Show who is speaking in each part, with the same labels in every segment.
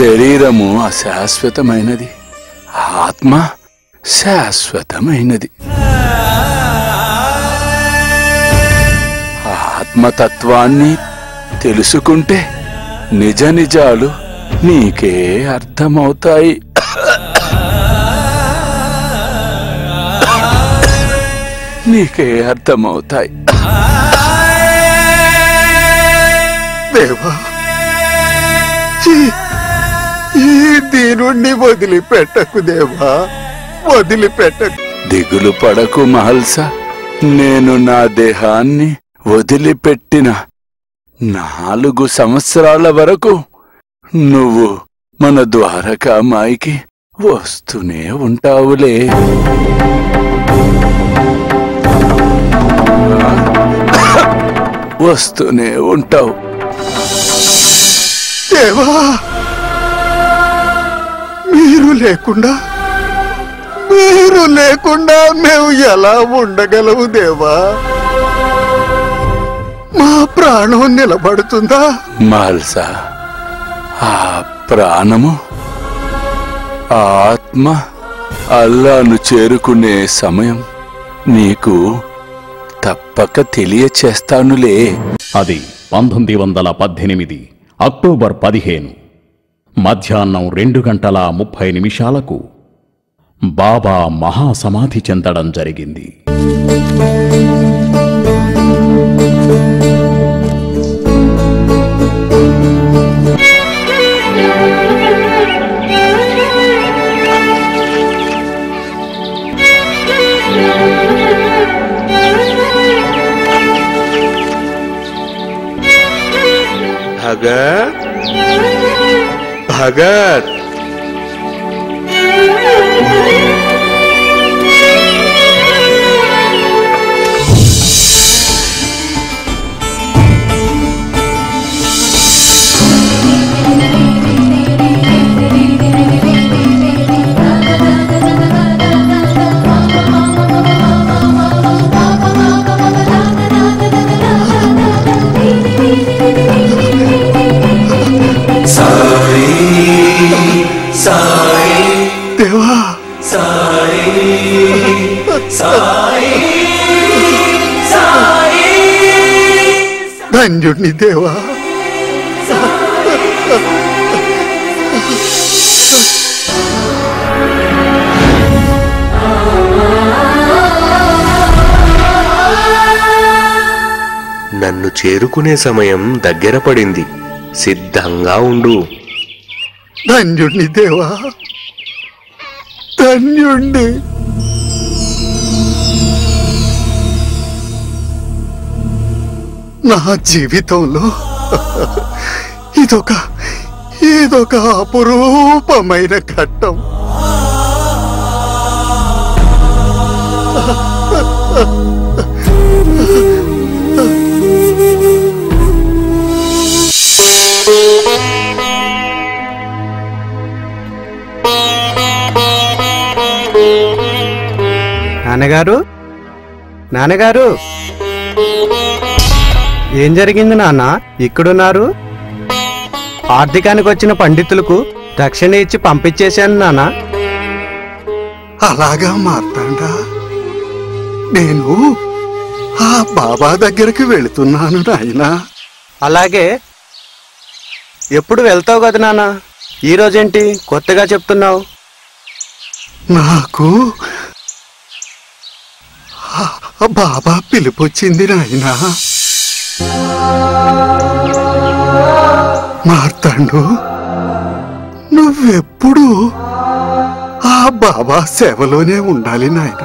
Speaker 1: శరీరము అశాశ్వతమైనది ఆత్మ శాశ్వతమైనది ఆత్మతత్వాన్ని తెలుసుకుంటే నిజ నిజాలు నీకే అర్థమవుతాయి నీకే అర్థమవుతాయి
Speaker 2: దేవా ఈ- ఈ దీనుణ్ణి వదిలిపెట్టకు దేవా వదిలిపెట్టకు
Speaker 1: దిగులు పడకు మహల్సా నేను నా దేహాన్ని వదిలిపెట్టిన నాలుగు సంవత్సరాల వరకు నువ్వు మన ద్వారకామాయికి వస్తూనే ఉంటావులే వస్తూనే ఉంటావు
Speaker 2: దేవా మీరు లేకుండా మీరు లేకుండా మేము ఎలా ఉండగలవు దేవా మా ప్రాణం నిలబడుతుందా
Speaker 1: మహల్సా ఆ ప్రాణము ఆ ఆత్మ అల్లాను చేరుకునే సమయం నీకు తప్పక తెలియచేస్తానులే
Speaker 3: అది పంతొమ్మిది వందల పద్దెనిమిది అక్టోబర్ పదిహేను మధ్యాహ్నం రెండు గంటల ముప్పై నిమిషాలకు బాబా మహాసమాధి చెందడం జరిగింది
Speaker 4: భగత్ భగత్
Speaker 2: దేవా ధన్యుణ్ణి దేవా
Speaker 4: నన్ను చేరుకునే సమయం దగ్గర పడింది సిద్ధంగా ఉండు
Speaker 2: ధన్యుణ్ణి దేవా ధన్యుణ్ణి నా జీవితంలో ఇదొక ఇదొక అపురూపమైన ఘట్టం
Speaker 5: నాన్నగారు నాన్నగారు ఏం జరిగింది నాన్న ఇక్కడున్నారు ఆర్థికానికి వచ్చిన పండితులకు దక్షిణ ఇచ్చి పంపించేశాను నాన్న
Speaker 2: అలాగా మార్తాండా నేను ఆ బాబా దగ్గరికి వెళుతున్నాను నాయనా
Speaker 5: అలాగే ఎప్పుడు వెళ్తావు కదా నాన్న ఈ రోజేంటి కొత్తగా చెప్తున్నావు
Speaker 2: నాకు ఆ బాబా పిలుపొచ్చింది నాయనా మార్తాండు నువ్వెప్పుడు ఆ బాబా సేవలోనే ఉండాలి నాయనా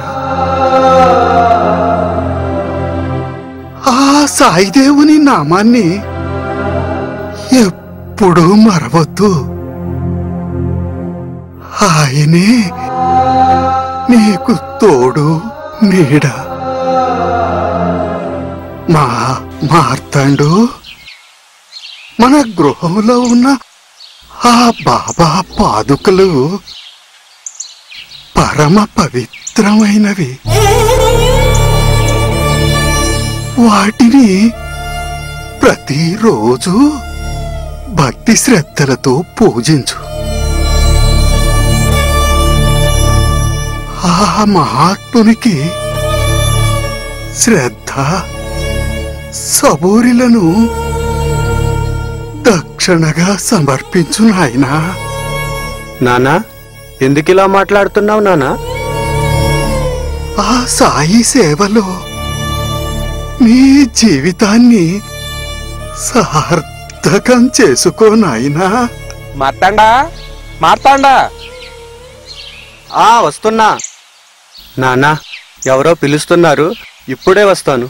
Speaker 2: ఆ సాయిదేవుని నామాన్ని ఎప్పుడూ మరవద్దు ఆయనే నీకు తోడు నీడ మా మార్తాండు మన గృహంలో ఉన్న ఆ బాబా పాదుకలు పరమ పవిత్రమైనవి వాటిని ప్రతిరోజు భక్తి శ్రద్ధలతో పూజించు ఆ మహాత్మునికి శ్రద్ధ సబూరిలను దక్షిణగా సమర్పించు నాయనా
Speaker 5: నానా ఎందుకు ఇలా మాట్లాడుతున్నావు నానా
Speaker 2: ఆ సాయి సేవలో నీ జీవితాన్ని సార్థకం చేసుకో నాయనా
Speaker 6: మార్తాండా మార్తాండా
Speaker 5: ఆ వస్తున్నా నానా ఎవరో పిలుస్తున్నారు ఇప్పుడే వస్తాను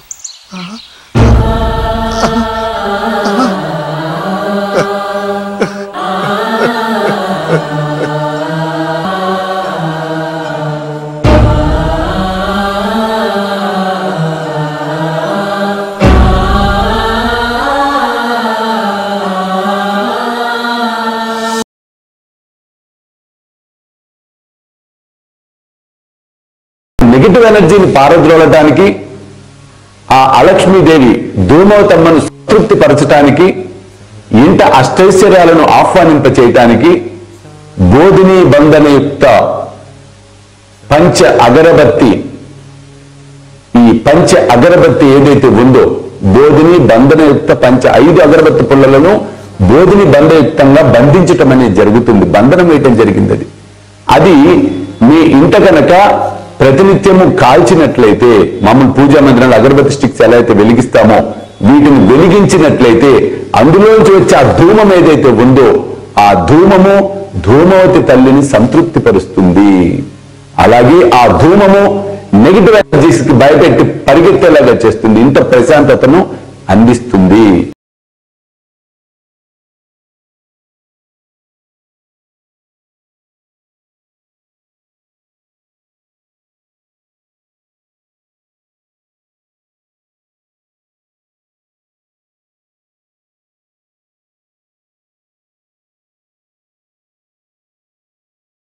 Speaker 7: నెగిటివ్ ఎనర్జీని పారద్రోలటానికి ఆ అలక్ష్మీదేవి ధూమవతమ్మను సంతృప్తి పరచటానికి ఇంట అష్టైశ్వర్యాలను ఆహ్వానింప చేయటానికి బోధిని బంధనయుక్త పంచ అగరబత్తి ఈ పంచ అగరబత్తి ఏదైతే ఉందో బోధిని బంధనయుక్త పంచ ఐదు అగరబత్తి పుల్లలను బోధిని బంధయుక్తంగా బంధించటం అనేది జరుగుతుంది బంధనం వేయటం జరిగింది అది అది మీ ఇంట కనుక ప్రతినిత్యము కాల్చినట్లయితే మామూలు పూజా మందిరాలు అగరబత్తి స్టిక్స్ ఎలా అయితే వెలిగిస్తామో వీటిని వెలిగించినట్లయితే అందులోంచి వచ్చే ఆ ధూమం ఏదైతే ఉందో ఆ ధూమము ధూమవతి తల్లిని సంతృప్తి పరుస్తుంది అలాగే ఆ ధూమము నెగిటివ్ ఎనర్జీస్ కి భయపెట్టి పరిగెత్తేలాగా చేస్తుంది ఇంత ప్రశాంతతను అందిస్తుంది